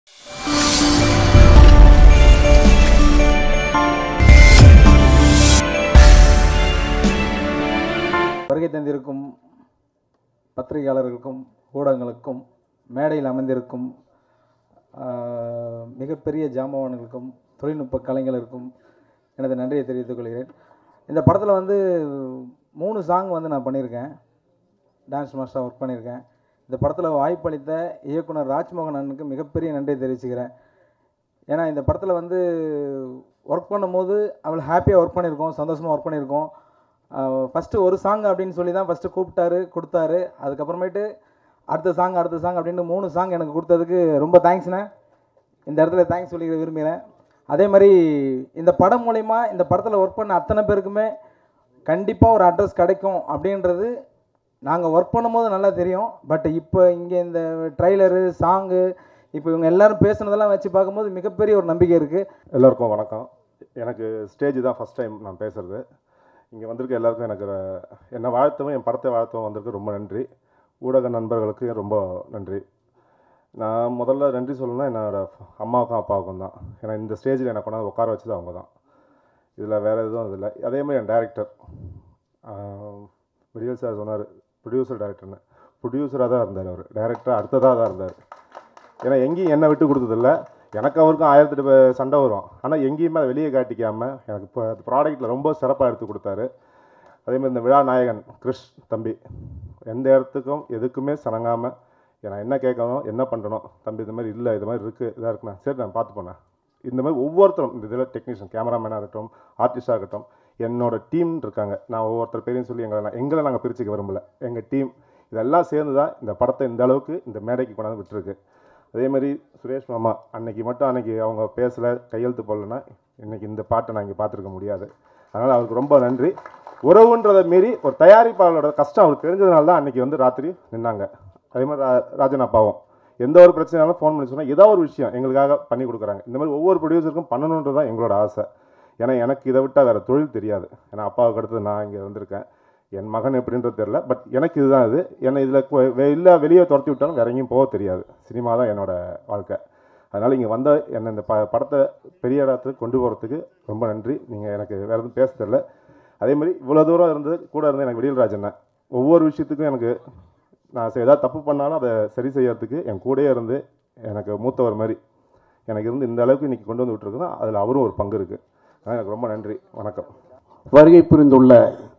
வருகை தந்திருக்கும் பத்திரிகையாளர்களுக்கும் ஊடகங்களுக்கும் மேடையில் அமர்ந்திருக்கும் ஆஹ், மிகப்பெரிய ஜாம்பவான்களுக்கும் தொழில்நுட்ப கலைஞர்களுக்கும் எனது நன்றியை தெரிவித்துக் கொள்கிறேன் இந்த படத்தில் வந்து மூணு சாங் வந்து நான் பண்ணியிருக்கேன் டான்ஸ் மாஸ்டராக ஒர்க் பண்ணியிருக்கேன் இந்த படத்தில் வாய்ப்பளித்த இயக்குனர் ராஜ்மோகன் அண்ணனுக்கு மிகப்பெரிய நன்றியை தெரிவிச்சுக்கிறேன் ஏன்னா இந்த படத்தில் வந்து ஒர்க் பண்ணும்போது அவள் ஹாப்பியாக ஒர்க் பண்ணியிருக்கோம் சந்தோஷமாக ஒர்க் பண்ணியிருக்கோம் ஃபஸ்ட்டு ஒரு சாங் அப்படின்னு சொல்லி தான் ஃபஸ்ட்டு கூப்பிட்டாரு கொடுத்தாரு அதுக்கப்புறமேட்டு அடுத்த சாங் அடுத்த சாங் அப்படின்னு மூணு சாங் எனக்கு கொடுத்ததுக்கு ரொம்ப தேங்க்ஸ்ண்ணே இந்த இடத்துல தேங்க்ஸ் சொல்லிக்க விரும்புகிறேன் அதே மாதிரி இந்த படம் மூலயமா இந்த படத்தில் ஒர்க் பண்ண அத்தனை பேருக்குமே கண்டிப்பாக ஒரு அட்ரஸ் கிடைக்கும் அப்படின்றது நாங்கள் ஒர்க் பண்ணும்போது நல்லா தெரியும் பட் இப்போ இங்கே இந்த ட்ரைலரு சாங்கு இப்போ இவங்க எல்லாரும் பேசுனதெல்லாம் வச்சு பார்க்கும்போது மிகப்பெரிய ஒரு நம்பிக்கை இருக்குது எல்லோருக்கும் வணக்கம் எனக்கு ஸ்டேஜ் தான் ஃபஸ்ட் டைம் நான் பேசுகிறது இங்கே வந்திருக்க எல்லாருக்கும் எனக்கு ர- என்னை வாழ்த்தவும் என் படத்தை வாழ்த்தவும் வந்திருக்கு ரொம்ப நன்றி ஊடக நண்பர்களுக்கு ரொம்ப நன்றி நான் முதல்ல நன்றி சொல்லணும்னா என்னோட அம்மாவுக்கும் அப்பாவுக்கும் தான் ஏன்னா இந்த ஸ்டேஜில் எனக்கு கொண்டாந்து உட்கார வச்சது அவங்க தான் இதில் வேறு எதுவும் இது இல்லை அதே மாதிரி என் டேரக்டர் விடியல் சார் சொன்னார் ப்ரொடியூசர் டேரக்டர்னு ப்ரொடியூசராக தான் இருந்தார் அவர் டேரக்டர் அடுத்ததாக தான் இருந்தார் ஏன்னா எங்கேயும் என்னை விட்டு கொடுத்ததில்ல எனக்கு அவருக்கும் ஆயிரத்தி எட்டு பே- சண்டை வரும் ஆனால் எங்கேயுமே அதை வெளியே காட்டிக்காமல் எனக்கு இப்போ ப்ராடக்ட்டில் ரொம்ப சிறப்பாக எடுத்து கொடுத்தாரு அதே மாதிரி இந்த விழா நாயகன் கிறிஷ் தம்பி எந்த இடத்துக்கும் எதுக்குமே சணங்காமல் நான் என்ன கேட்கணும் என்ன பண்ணணும் தம்பி இது மாதிரி இல்லை இது மாதிரி இருக்குது இதாக இருக்குண்ணா சரி நான் பார்த்து போனேன் இந்த மாதிரி ஒவ்வொருத்தரும் இந்த இதில் டெக்னீஷியன் கேமராமேனாக இருக்கட்டும் ஆர்டிஸ்டாக இருக்கட்டும் என்னோட டீம் இருக்காங்க நான் ஒவ்வொருத்தர் பேரையும் சொல்லி எங்களை நான் எங்களை நாங்கள் பிரிச்சுக்க விரும்பல எங்கள் டீம் இதெல்லாம் சேர்ந்து தான் இந்த படத்தை இந்த அளவுக்கு இந்த மேடைக்கு கொண்டாந்து விட்டுருக்கு அதே மாதிரி சுரேஷ் மாமா அன்னைக்கு மட்டும் அன்னைக்கு அவங்க பேசலை கையெழுத்து போடலன்னா இன்னைக்கு இந்த பாட்டை நான் இங்கே பார்த்துருக்க முடியாது அதனால் அவருக்கு ரொம்ப நன்றி உறவுன்றதை மீறி ஒரு தயாரிப்பாளரோட கஷ்டம் அவருக்கு தெரிஞ்சதுனால தான் அன்னைக்கு வந்து ராத்திரி நின்னாங்க அதே மாதிரி ரா- ராஜன் அப்பாவும் எந்த ஒரு பிரச்சனையாலும் ஃபோன் பண்ணி சொன்னால் ஏதோ ஒரு விஷயம் எங்களுக்காக பண்ணி கொடுக்குறாங்க இந்த மாதிரி ஒவ்வொரு ப்ரொடியூசருக்கும் பண்ணணுன்றது தான் எங்களோட ஆசை ஏன்னா எனக்கு இதை விட்டால் வேறு தொழில் தெரியாது ஏன்னா அப்பாவுக்கு அடுத்தது நான் இங்கே வந்திருக்கேன் என் மகன் எப்படின்றது தெரில பட் எனக்கு இதுதான் இது என்னை இதில் இல்லை வெளியே துரத்தி விட்டாலும் வேற எங்கேயும் போக தெரியாது சினிமா தான் என்னோட வாழ்க்கை அதனால் இங்கே வந்த என்னை இந்த ப படத்தை பெரிய இடத்துக்கு கொண்டு போகிறதுக்கு ரொம்ப நன்றி நீங்கள் எனக்கு வேறு எதுவும் பேச தெரில அதே மாதிரி இவ்வளோ தூரம் இருந்து கூட இருந்து எனக்கு விடியல்ராஜ் அண்ணன் ஒவ்வொரு விஷயத்துக்கும் எனக்கு நான் செ- ஏதாவது தப்பு பண்ணாலும் அதை சரி செய்யறதுக்கு என் கூடயே இருந்து எனக்கு மூத்தவர் மாதிரி எனக்கு இருந்து இந்த அளவுக்கு இன்றைக்கி கொண்டு வந்து விட்டுருக்குன்னா அதில் அவரும் ஒரு பங்கு இருக்குது அதனால் எனக்கு ரொம்ப நன்றி வணக்கம் வருகை புரிந்துள்ள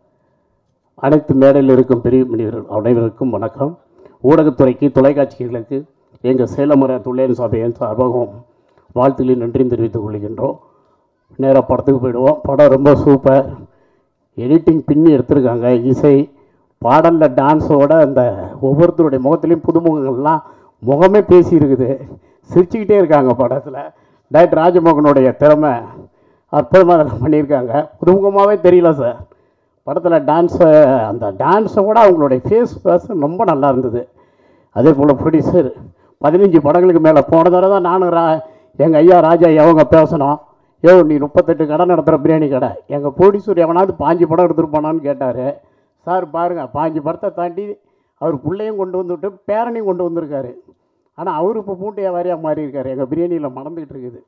அனைத்து மேடையில் இருக்கும் பெரிய மனிதர்கள் அனைவருக்கும் வணக்கம் ஊடகத்துறைக்கு தொலைக்காட்சிகளுக்கு எங்கள் சேலமுறை துள்ளையன் சபையின் சார்பாகவும் வாழ்த்துக்களை நன்றி தெரிவித்துக் கொள்கின்றோம் நேராக படத்துக்கு போயிடுவோம் படம் ரொம்ப சூப்பர் எடிட்டிங் பின்னி எடுத்திருக்காங்க இசை பாடலில் டான்ஸோட அந்த ஒவ்வொருத்தருடைய முகத்துலேயும் புதுமுகங்கள்லாம் முகமே பேசியிருக்குது சிரிச்சுக்கிட்டே இருக்காங்க படத்தில் டைரக்டர் ராஜமோகனுடைய திறமை அற்புதமாக அதில் பண்ணியிருக்காங்க புதுமுகமாகவே தெரியல சார் படத்தில் டான்ஸை அந்த டான்ஸை கூட அவங்களுடைய ஃபேஸ் பேச ரொம்ப நல்லா இருந்தது அதே போல் ப்ரொடியூசர் பதினஞ்சு படங்களுக்கு மேலே போன தடவை தான் நானும் ரா எங்கள் ஐயா ராஜா அவங்க பேசணும் யோ நீ முப்பத்தெட்டு கடை நடத்துகிற பிரியாணி கடை எங்கள் ப்ரொடியூசர் எவனாவது பாஞ்சு படம் எடுத்துகிட்டு போனான்னு கேட்டார் சார் பாருங்கள் பாஞ்சு படத்தை தாண்டி அவர் பிள்ளையும் கொண்டு வந்துவிட்டு பேரனையும் கொண்டு வந்திருக்காரு ஆனால் அவர் இப்போ மூட்டையாக வாரியாக மாறி இருக்காரு எங்கள் பிரியாணியில் மறந்துக்கிட்டு இருக்குது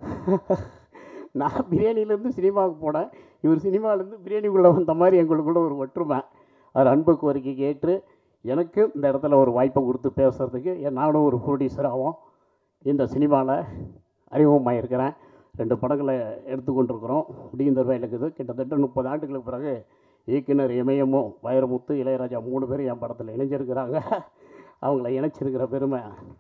நான் பிரியாணிலேருந்து சினிமாவுக்கு போனேன் இவர் சினிமாவிலேருந்து பிரியாணிக்குள்ளே வந்த மாதிரி எங்களுக்குள்ள ஒரு ஒற்றுமை அவர் அன்பு கோரிக்கைக்கு ஏற்று எனக்கு இந்த இடத்துல ஒரு வாய்ப்பை கொடுத்து பேசுகிறதுக்கு என் நானும் ஒரு ப்ரொடியூசராகவும் இந்த சினிமாவில் அறிமுகமாக இருக்கிறேன் ரெண்டு படங்களை எடுத்துக்கொண்டிருக்கிறோம் முடிந்த இருக்குது கிட்டத்தட்ட முப்பது ஆண்டுகளுக்கு பிறகு இயக்குனர் இமயமும் வைரமுத்து இளையராஜா மூணு பேரும் என் படத்தில் இணைஞ்சிருக்கிறாங்க அவங்கள இணைச்சிருக்கிற பெருமை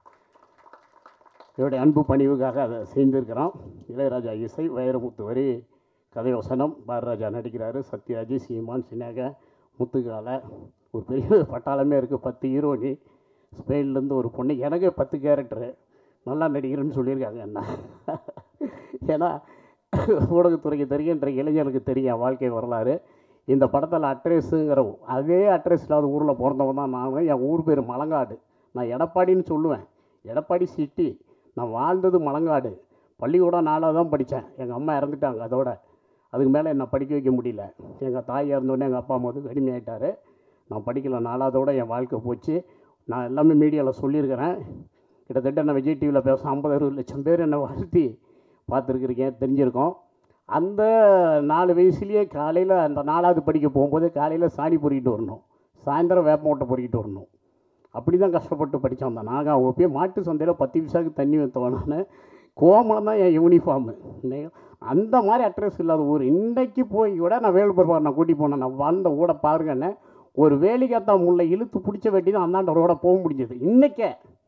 இவருடைய அன்பு பணிவுக்காக அதை செய்திருக்கிறோம் இளையராஜா இசை வைரமுத்து வரி கதை வசனம் பாரராஜா நடிக்கிறாரு சத்யராஜ் சீமான் சினேக முத்துக்கால ஒரு பெரிய பட்டாளமே இருக்குது பத்து ஹீரோனி ஸ்பெயின்லேருந்து ஒரு பொண்ணு எனக்கே பத்து கேரக்டரு நல்லா நடிக்கிறேன்னு சொல்லியிருக்காங்க என்ன ஏன்னா ஊடகத்துறைக்கு தெரியுன்ற இளைஞருக்கு தெரியும் என் வாழ்க்கை வரலாறு இந்த படத்தில் அட்ரஸுங்கிற அதே அட்ரஸ் இல்லாத ஊரில் பிறந்தவன் தான் நான் என் ஊர் பேர் மலங்காடு நான் எடப்பாடின்னு சொல்லுவேன் எடப்பாடி சிட்டி நான் வாழ்ந்தது மலங்காடு பள்ளிக்கூடம் நாலாவது தான் படித்தேன் எங்கள் அம்மா இறந்துட்டாங்க அதோட அதுக்கு மேலே என்னை படிக்க வைக்க முடியல எங்கள் தாய் இறந்தோடனே எங்கள் அப்பா அம்மா வந்து கடுமையாயிட்டார் நான் படிக்கல நாலாவதோட என் வாழ்க்கை போச்சு நான் எல்லாமே மீடியாவில் சொல்லியிருக்கிறேன் கிட்டத்தட்ட நான் விஜய் டிவியில் பேச ஐம்பது அறுபது லட்சம் பேர் என்னை வாழ்த்தி பார்த்துருக்குறீங்க தெரிஞ்சிருக்கோம் அந்த நாலு வயசுலேயே காலையில் அந்த நாலாவது படிக்க போகும்போது காலையில் சாணி பொறிக்கிட்டு வரணும் சாயந்தரம் வேப்ப மூட்டை பொறிக்கிட்டு வரணும் அப்படி தான் கஷ்டப்பட்டு படித்தோம் வந்தேன் நாங்கள் அவங்க போய் மாட்டு சந்தையில் பத்து பைசாவுக்கு தண்ணி ஊற்றுவோம் நான் கோமலம் தான் என் யூனிஃபார்மு அந்த மாதிரி அட்ரஸ் இல்லாத ஊர் இன்றைக்கு போய் கூட நான் வேலுப்பர் நான் கூட்டி போனேன் நான் வந்த ஊட பாருங்கன்னு ஒரு வேலிக்காத்தா முல்லை இழுத்து பிடிச்ச வெட்டி தான் அந்தாண்ட ரோட போக முடிஞ்சது இன்றைக்கே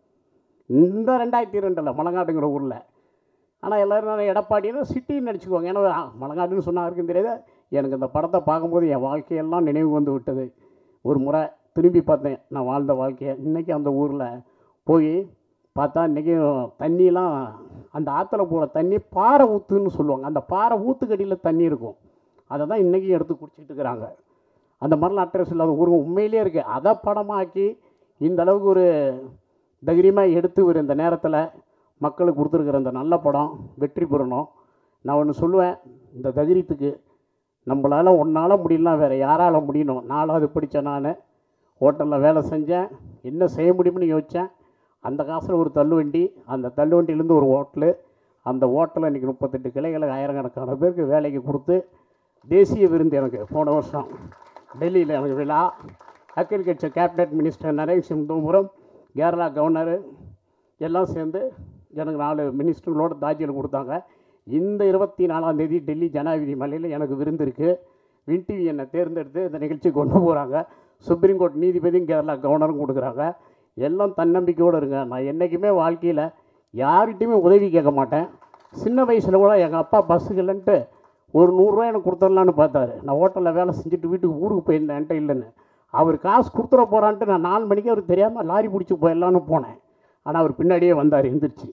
இந்த ரெண்டாயிரத்தி ரெண்டில் மலங்காட்டுங்கிற ஊரில் ஆனால் எல்லோரும் நான் எடப்பாடினா சிட்டின்னு நினச்சிக்குவாங்க ஏன்னா ஆ, மலங்காடுன்னு சொன்னா யாருக்கும் தெரியாது எனக்கு இந்த படத்தை பார்க்கும்போது என் வாழ்க்கையெல்லாம் நினைவு வந்து விட்டது ஒரு முறை திரும்பி பார்த்தேன் நான் வாழ்ந்த வாழ்க்கையை இன்றைக்கி அந்த ஊரில் போய் பார்த்தா இன்றைக்கி தண்ணியெலாம் அந்த ஆற்றுல போகிற தண்ணி பாறை ஊற்றுன்னு சொல்லுவாங்க அந்த பாறை ஊற்றுக்கடியில் தண்ணி இருக்கும் அதை தான் இன்றைக்கும் எடுத்து குடிச்சிட்டு இருக்கிறாங்க அந்த மாதிரிலாம் அட்ரஸ் இல்லாத ஊருங்க உண்மையிலே இருக்குது அதை படமாக்கி இந்த அளவுக்கு ஒரு தைரியமாக எடுத்து ஒரு இந்த நேரத்தில் மக்களுக்கு கொடுத்துருக்குற இந்த நல்ல படம் வெற்றி பெறணும் நான் ஒன்று சொல்லுவேன் இந்த தைரியத்துக்கு நம்மளால் ஒன்றால் முடியலாம் வேறு யாரால் முடியணும் நாலாவது படித்த நான் ஹோட்டலில் வேலை செஞ்சேன் என்ன செய்ய முடியும்னு யோசித்தேன் அந்த காசில் ஒரு தள்ளுவண்டி அந்த தள்ளுவண்டியிலேருந்து ஒரு ஹோட்டலு அந்த ஹோட்டலில் இன்றைக்கி முப்பத்தெட்டு கிளைகளை ஆயிரக்கணக்கான பேருக்கு வேலைக்கு கொடுத்து தேசிய விருந்து எனக்கு போன வருஷம் டெல்லியில் எனக்கு விழா அக்ரிகல்ச்சர் கேபினட் மினிஸ்டர் நரேஷ் சிம்தோபுரம் கேரளா கவர்னரு எல்லாம் சேர்ந்து எனக்கு நாலு மினிஸ்டர்களோட தாஜியில் கொடுத்தாங்க இந்த இருபத்தி நாலாம் தேதி டெல்லி ஜனாதிபதி மலையில் எனக்கு விருந்து இருக்குது வின் டிவி என்னை தேர்ந்தெடுத்து இந்த நிகழ்ச்சி கொண்டு போகிறாங்க சுப்ரீம் கோர்ட் நீதிபதியும் கேரளா கவர்னரும் கொடுக்குறாங்க எல்லாம் தன்னம்பிக்கையோடு இருங்க நான் என்றைக்குமே வாழ்க்கையில் யார்கிட்டையுமே உதவி கேட்க மாட்டேன் சின்ன வயசில் கூட எங்கள் அப்பா பஸ்ஸுக்கு இல்லைன்ட்டு ஒரு நூறுரூவா எனக்கு கொடுத்துடலான்னு பார்த்தாரு நான் ஹோட்டலில் வேலை செஞ்சுட்டு வீட்டுக்கு ஊருக்கு போயிருந்தேன் என்கிட்ட இல்லைன்னு அவர் காசு கொடுத்துட போகிறான்ட்டு நான் நாலு மணிக்கு அவர் தெரியாமல் லாரி பிடிச்சி போயிடலான்னு போனேன் ஆனால் அவர் பின்னாடியே வந்தார் எந்திரிச்சு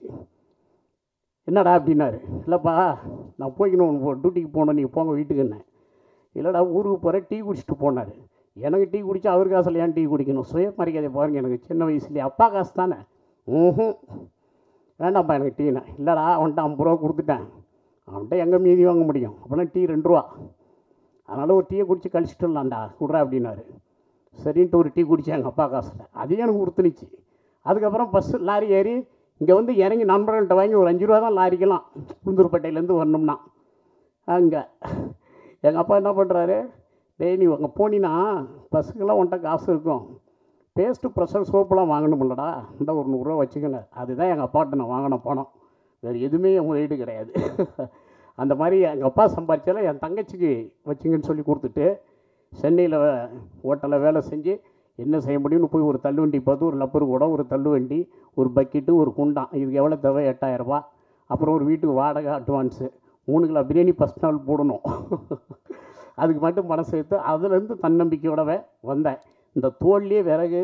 என்னடா அப்படின்னாரு இல்லைப்பா நான் போய்க்கணும் டியூட்டிக்கு போகணும் நீங்கள் போங்க வீட்டுக்குன்னேன் இல்லைடா ஊருக்கு போகிறேன் டீ குடிச்சிட்டு போனார் எனக்கு டீ குடிச்சா அவர் காசில் ஏன் டீ குடிக்கணும் சுய மரியாதை பாருங்க எனக்கு சின்ன வயசுலேயே அப்பா காசு தானே ம் வேண்டாம்ப்பா எனக்கு டீனா இல்லைடா அவன்கிட்ட ஐம்பது ரூபா கொடுத்துட்டேன் அவன்கிட்ட எங்கே மீதி வாங்க முடியும் அப்போனா டீ ரெண்டு ரூபா அதனால் ஒரு டீயை குடிச்சு கழிச்சிட்டுலாம்டா விட்றா அப்படின்னாரு சரின்ட்டு ஒரு டீ குடித்தேன் எங்கள் அப்பா காசில் அதையும் எனக்கு கொடுத்துனுச்சு அதுக்கப்புறம் பஸ்ஸு லாரி ஏறி இங்கே வந்து இறங்கி நண்பர்கள்ட்ட வாங்கி ஒரு அஞ்சு ரூபா தான் லாரிக்கலாம் உளுந்தூர்பேட்டையிலேருந்து வரணும்னா அங்கே எங்கள் அப்பா என்ன பண்ணுறாரு டேய் நீ அங்கே போனீன்னா பஸ்ஸுக்கெல்லாம் உன்ட்ட காசு இருக்கும் பேஸ்ட்டு ப்ரெஷர் சோப்புலாம் வாங்கணுமில்லடா இந்த ஒரு நூறுரூவா வச்சுக்கணும் அதுதான் எங்கள் அப்பாட்ட நான் வாங்கின பணம் வேறு எதுவுமே என் வீடு கிடையாது அந்த மாதிரி எங்கள் அப்பா சம்பாதிச்சாலும் என் தங்கச்சிக்கு வச்சுங்கன்னு சொல்லி கொடுத்துட்டு சென்னையில் ஹோட்டலில் வேலை செஞ்சு என்ன செய்ய முடியும்னு போய் ஒரு தள்ளுவண்டி பார்த்து ஒரு லப்பர் கூட ஒரு தள்ளுவண்டி ஒரு பக்கெட்டு ஒரு குண்டான் இதுக்கு எவ்வளோ தேவை எட்டாயிரரூபா அப்புறம் ஒரு வீட்டுக்கு வாடகை அட்வான்ஸு மூணு கிலோ பிரியாணி ஃபஸ்ட் நாள் போடணும் அதுக்கு மட்டும் பணம் சேர்த்து அதுலேருந்து தன்னம்பிக்கையோடவே வந்தேன் இந்த தோல்லையே விறகு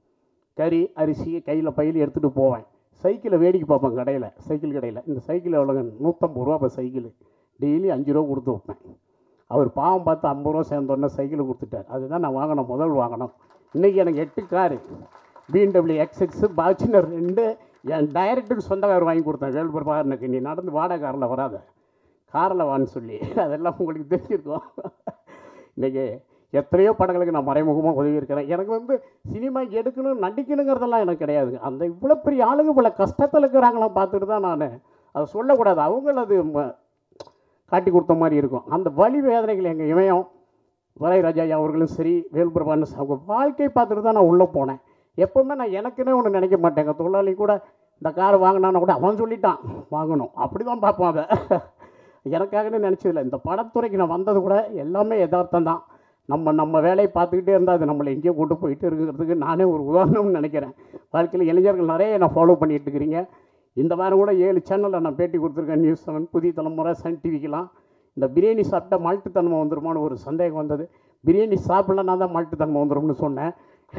கறி அரிசி கையில் பையில் எடுத்துகிட்டு போவேன் சைக்கிளை வேடிக்கை பார்ப்பேன் கடையில் சைக்கிள் கடையில் இந்த சைக்கிள் எவ்வளோங்க நூற்றம்பது ரூபா இப்போ சைக்கிள் டெய்லி அஞ்சு ரூபா கொடுத்து வைப்பேன் அவர் பாவம் பார்த்து ஐம்பது ரூபா சேர்ந்தோடனே சைக்கிள் கொடுத்துட்டார் அதுதான் நான் வாங்கின முதல் வாங்கினோம் இன்றைக்கி எனக்கு எட்டு காரு பிஎன்டபிள்யூ எக்ஸ்எக்ஸு பாச்சினர் ரெண்டு என் டைரக்டருக்கு சொந்த கார் வாங்கி கொடுத்தேன் வேல்புர் பாருனுக்கு நீ நடந்து வாடகை காரில் வராத காரில் வான்னு சொல்லி அதெல்லாம் உங்களுக்கு தெரிஞ்சிருக்கும் இன்றைக்கி எத்தனையோ படங்களுக்கு நான் மறைமுகமாக உதவி இருக்கிறேன் எனக்கு வந்து சினிமா எடுக்கணும் நடிக்கணுங்கிறதெல்லாம் எனக்கு கிடையாதுங்க அந்த இவ்வளோ பெரிய ஆளுங்க இவ்வளோ கஷ்டத்தில் இருக்கிறாங்களாம் பார்த்துட்டு தான் நான் அதை சொல்லக்கூடாது அவங்கள அது ம- காட்டி கொடுத்த மாதிரி இருக்கும் அந்த வலி வேதனைகள் எங்கள் இமயம் வரைராஜா அவர்களும் சரி வேல்பிரபான்னு அவங்க வாழ்க்கை பார்த்துட்டு தான் நான் உள்ளே போனேன் எப்போவுமே நான் எனக்குன்னே ஒன்று நினைக்க மாட்டேன் எங்கள் தொழிலாளி கூட இந்த கார் வாங்கினான்னு கூட அவன் சொல்லிட்டான் வாங்கணும் அப்படி தான் பார்ப்போம் அதை எனக்காகவே நினச்சதில்ல இந்த படத்துறைக்கு நான் வந்தது கூட எல்லாமே யதார்த்தம் தான் நம்ம நம்ம வேலையை பார்த்துக்கிட்டே இருந்தால் அது நம்மளை எங்கேயோ கொண்டு போயிட்டு இருக்கிறதுக்கு நானே ஒரு உதாரணம்னு நினைக்கிறேன் வாழ்க்கையில் இளைஞர்கள் நிறைய நான் ஃபாலோ பண்ணிட்டு இருக்கிறீங்க இந்த வாரம் கூட ஏழு சேனலில் நான் பேட்டி கொடுத்துருக்கேன் நியூஸ் செவன் புதிய தலைமுறை சன் டிவிக்கெலாம் இந்த பிரியாணி சாப்பிட்டா மால்ட்டுத்தன்மை வந்துருமான்னு ஒரு சந்தேகம் வந்தது பிரியாணி சாப்பிடலன்னா தான் மால்ட்டுத்தன்மை வந்துரும்னு சொன்னேன்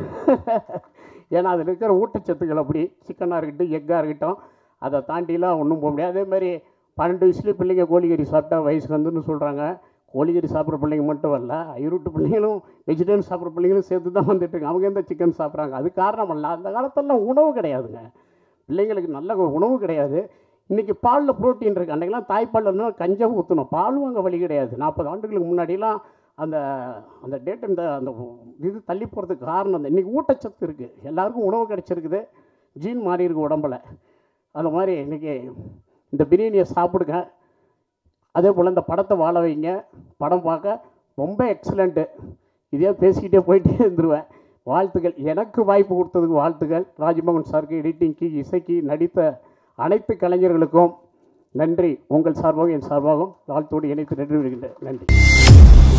ஏன்னா அதில் இருக்கிற ஊட்டச்சத்துக்கள் அப்படி சிக்கனாக இருக்கட்டும் எக்காக இருக்கட்டும் அதை தாண்டிலாம் ஒன்றும் போக முடியாது அதே மாதிரி பன்னெண்டு வயசுலேயே பிள்ளைங்க கோழிக்கறி சாப்பிட்டா வயசுக்கு வந்துன்னு சொல்கிறாங்க கோழிக்கறி சாப்பிட்ற பிள்ளைங்க மட்டும் வரல ஐரோட்டு பிள்ளைங்களும் வெஜிடேரியன் சாப்பிட்ற பிள்ளைங்களும் சேர்த்து தான் வந்துட்டு இருக்காங்க அவங்க எந்த சிக்கன் சாப்பிட்றாங்க அது காரணம் இல்லை அந்த காலத்துலலாம் உணவு கிடையாதுங்க பிள்ளைங்களுக்கு நல்ல உணவு கிடையாது இன்றைக்கி பாலில் புரோட்டீன் இருக்குது அன்றைக்கெல்லாம் தாய்ப்பாலில் இருந்தால் கஞ்சம் ஊற்றணும் பாலும் அங்கே வழி கிடையாது நாற்பது ஆண்டுகளுக்கு முன்னாடிலாம் அந்த அந்த டேட் இந்த அந்த இது தள்ளி போகிறதுக்கு காரணம் அந்த இன்றைக்கி ஊட்டச்சத்து இருக்குது எல்லாருக்கும் உணவு கிடைச்சிருக்குது ஜீன் மாறி இருக்கு உடம்புல அந்த மாதிரி இன்றைக்கி இந்த பிரியாணியை சாப்பிடுங்க அதே போல் இந்த படத்தை வாழ வைங்க படம் பார்க்க ரொம்ப எக்ஸலண்ட்டு இதே பேசிக்கிட்டே போயிட்டே இருந்துருவேன் வாழ்த்துக்கள் எனக்கு வாய்ப்பு கொடுத்ததுக்கு வாழ்த்துக்கள் ராஜ்மோகன் சாருக்கு எடிட்டிங்க்கு இசைக்கு நடித்த அனைத்து கலைஞர்களுக்கும் நன்றி உங்கள் சார்பாகவும் என் சார்பாகவும் வாழ்த்தோடு இணைத்து நன்றி வருகின்றேன் நன்றி